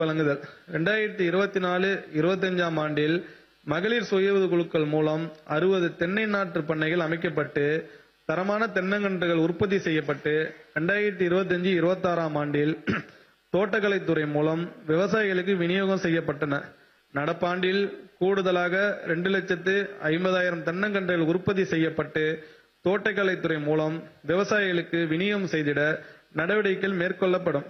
வழங்குதல் ரெண்டாயிரத்தி இருபத்தி நாலு இருபத்தஞ்சாம் ஆண்டில் மகளிர் சுய உதவி குழுக்கள் மூலம் அறுபது தென்னை நாற்று பண்ணைகள் அமைக்கப்பட்டு தரமான தென்னங்கன்றுகள் உற்பத்தி செய்யப்பட்டு ரெண்டாயிரத்தி இருபத்தஞ்சு இருபத்தாறாம் ஆண்டில் தோட்டக்கலைத்துறை மூலம் விவசாயிகளுக்கு விநியோகம் செய்யப்பட்டன நடப்பாண்டில் கூடுதலாக ரெண்டு லட்சத்து ஐம்பதாயிரம் தென்னங்கன்றுகள் உற்பத்தி செய்யப்பட்டு தோட்டக்கலைத்துறை மூலம் விவசாயிகளுக்கு விநியோகம் செய்திட நடவடிக்கைகள் மேற்கொள்ளப்படும்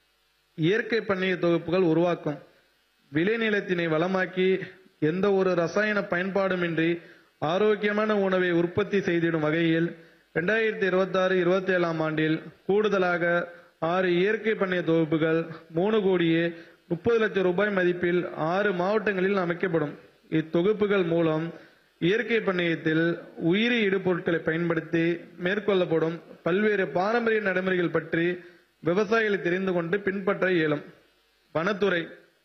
இயற்கை பண்ணைய தொகுப்புகள் உருவாக்கும் விளைநிலத்தினை வளமாக்கி எந்த ஒரு ரசாயன பயன்பாடுமின்றி ஆரோக்கியமான உணவை உற்பத்தி செய்திடும் வகையில் இரண்டாயிரத்தி இருபத்தி ஆறு இருபத்தி ஏழாம் ஆண்டில் கூடுதலாக ஆறு இயற்கை பண்ணைய தொகுப்புகள் மூணு கோடியே முப்பது லட்சம் ரூபாய் மதிப்பில் ஆறு மாவட்டங்களில் அமைக்கப்படும் இத்தொகுப்புகள் மூலம் இயற்கை பண்ணையத்தில் உயிரி இடுபொருட்களை பயன்படுத்தி மேற்கொள்ளப்படும் பல்வேறு பாரம்பரிய நடைமுறைகள் பற்றி விவசாயிகள் தெரிந்து கொண்டு பின்பற்ற இயலும் வனத்துறை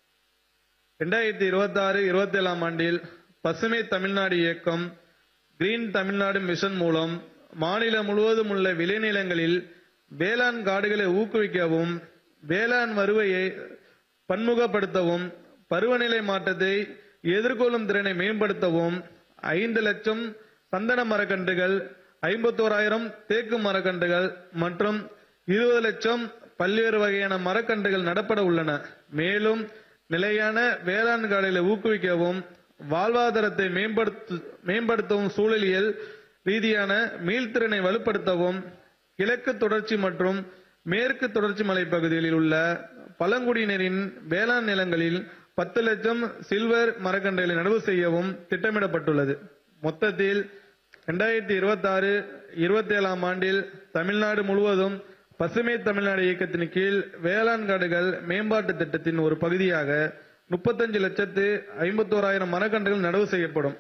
ரெண்டாயிரத்தி இருபத்தி ஆறு இருபத்தி ஏழாம் ஆண்டில் பசுமை தமிழ்நாடு இயக்கம் கிரீன் தமிழ்நாடு மிஷன் மூலம் மாநிலம் முழுவதும் உள்ள விளைநிலங்களில் வேளாண் காடுகளை ஊக்குவிக்கவும் வேளாண் வருவையை பன்முகப்படுத்தவும் பருவநிலை மாற்றத்தை எதிர்கொள்ளும் திறனை மேம்படுத்தவும் ஐந்து லட்சம் சந்தன மரக்கன்றுகள் ஐம்பத்தோராயிரம் தேக்கு மரக்கன்றுகள் மற்றும் இருபது லட்சம் பல்வேறு வகையான மரக்கன்றுகள் நடப்பட உள்ளன மேலும் நிலையான வேளாண் காடுகளை ஊக்குவிக்கவும் வாழ்வாதாரத்தை மேம்படுத்து மேம்படுத்தவும் சூழலியல் ரீதியான மீள்திறனை வலுப்படுத்தவும் கிழக்கு தொடர்ச்சி மற்றும் மேற்கு தொடர்ச்சி மலைப்பகுதிகளில் உள்ள பழங்குடியினரின் வேளாண் நிலங்களில் பத்து லட்சம் சில்வர் மரக்கன்றுகளை நடவு செய்யவும் திட்டமிடப்பட்டுள்ளது மொத்தத்தில் இரண்டாயிரத்தி இருபத்தி ஆறு இருபத்தி ஏழாம் ஆண்டில் தமிழ்நாடு முழுவதும் பசுமை தமிழ்நாடு இயக்கத்தின் கீழ் வேளாண் காடுகள் மேம்பாட்டு திட்டத்தின் ஒரு பகுதியாக முப்பத்தஞ்சு லட்சத்து ஐம்பத்தோராயிரம் மரக்கன்றுகள் நடவு செய்யப்படும்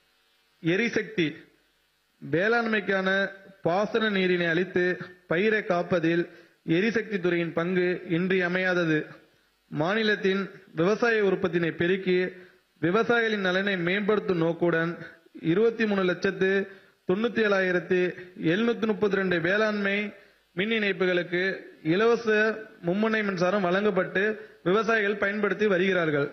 எரிசக்தி வேளாண்மைக்கான பாசன நீரினை அளித்து பயிரை காப்பதில் எரிசக்தி துறையின் பங்கு இன்றியமையாதது மாநிலத்தின் விவசாய உற்பத்தினை பெருக்கி விவசாயிகளின் நலனை மேம்படுத்தும் நோக்குடன் இருபத்தி மூணு லட்சத்து தொண்ணூத்தி ஏழாயிரத்தி எழுநூத்தி முப்பத்தி ரெண்டு வேளாண்மை மின் இணைப்புகளுக்கு இலவச மும்முனை மின்சாரம் வழங்கப்பட்டு விவசாயிகள் பயன்படுத்தி வருகிறார்கள்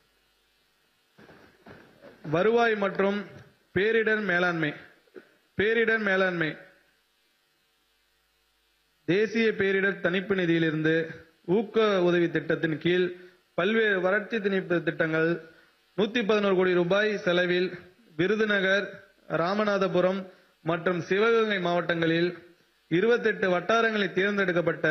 வருவாய் மற்றும் பேரிடர் மேலாண்மை பேரிடர் மேலாண்மை தேசிய பேரிடர் தணிப்பு நிதியிலிருந்து ஊக்க உதவி திட்டத்தின் கீழ் பல்வேறு வறட்சி திணிப்பு திட்டங்கள் நூத்தி பதினோரு கோடி ரூபாய் செலவில் விருதுநகர் ராமநாதபுரம் மற்றும் சிவகங்கை மாவட்டங்களில் இருபத்தெட்டு வட்டாரங்களில் தேர்ந்தெடுக்கப்பட்ட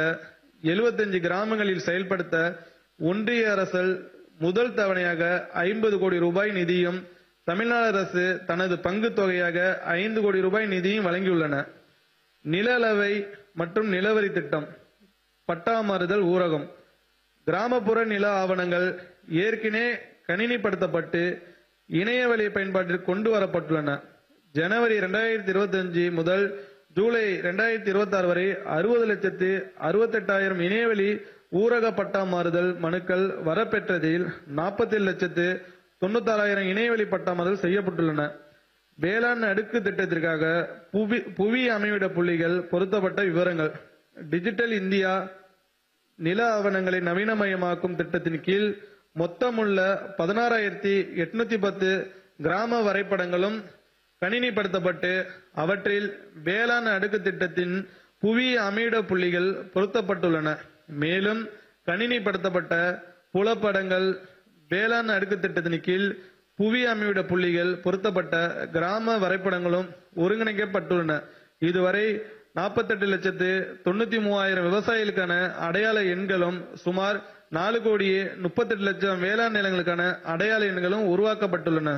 75 கிராமங்களில் செயல்படுத்த ஒன்றிய அரசு முதல் தவணையாக ஐம்பது கோடி ரூபாய் நிதியும் தமிழ்நாடு அரசு தனது பங்கு தொகையாக ஐந்து கோடி ரூபாய் நிதியும் வழங்கியுள்ளன நில அளவை மற்றும் நிலவரி திட்டம் பட்டா மாறுதல் ஊரகம் கிராமப்புற நில ஆவணங்கள் ஏற்கனவே கணினிப்படுத்தப்பட்டு இணைய வழி பயன்பாட்டிற்கு கொண்டு வரப்பட்டுள்ளன ஜனவரி 2025 முதல் ஜூலை 2026 வரை அறுபது லட்சத்து அறுபத்தெட்டாயிரம் இணையவழி ஊரக பட்டா மாறுதல் மனுக்கள் வரப்பெற்றதில் நாற்பத்தி லட்சத்து தொண்ணூத்தாறாயிரம் இணையவழி பட்டா மாறுதல் செய்யப்பட்டுள்ளன வேளாண் அடுக்கு திட்டத்திற்காக புவி புவி அமைவிட புள்ளிகள் பொருத்தப்பட்ட விவரங்கள் டிஜிட்டல் இந்தியா நில ஆவணங்களை நவீனமயமாக்கும் திட்டத்தின் கீழ் மொத்தமுள்ள பதினாறாயிரத்தி எட்நூத்தி பத்து கிராம வரைபடங்களும் கணினிப்படுத்தப்பட்டு அவற்றில் வேளாண் அடுக்கு திட்டத்தின் புவி அமைவிட புள்ளிகள் பொருத்தப்பட்டுள்ளன மேலும் கணினிப்படுத்தப்பட்ட புலப்படங்கள் வேளாண் அடுக்கு திட்டத்தின் கீழ் புவி அமைவிட புள்ளிகள் பொருத்தப்பட்ட கிராம வரைபடங்களும் ஒருங்கிணைக்கப்பட்டுள்ளன இதுவரை நாற்பத்தெட்டு லட்சத்து தொண்ணூத்தி மூவாயிரம் விவசாயிகளுக்கான அடையாள எண்களும் சுமார் நாலு கோடியே முப்பத்தெட்டு லட்சம் வேளாண் நிலங்களுக்கான அடையாள எண்களும் உருவாக்கப்பட்டுள்ளன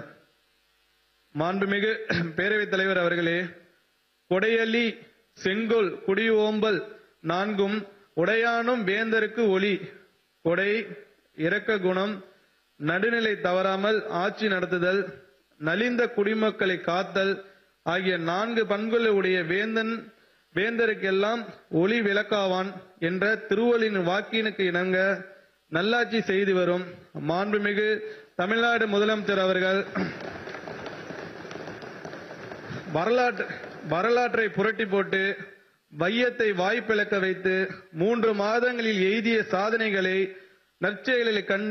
மாண்புமிகு பேரவைத் தலைவர் அவர்களே கொடையள்ளி செங்கோல் குடியோம்பல் நான்கும் உடையானும் வேந்தருக்கு ஒளி கொடை இரக்க குணம் நடுநிலை தவறாமல் ஆட்சி நடத்துதல் நலிந்த குடிமக்களை காத்தல் ஆகிய நான்கு பண்புகளை உடைய வேந்தன் வேந்தருக்கெல்லாம் ஒளி விளக்காவான் என்ற திருவள்ளின் வாக்கினுக்கு இணங்க நல்லாட்சி செய்து வரும் மாண்புமிகு தமிழ்நாடு முதலமைச்சர் அவர்கள் வரலாற்று வரலாற்றை புரட்டி போட்டு வையத்தை வாய்ப்பிழக்க வைத்து மூன்று மாதங்களில் எய்திய சாதனைகளை நற்செயலில் கண்டு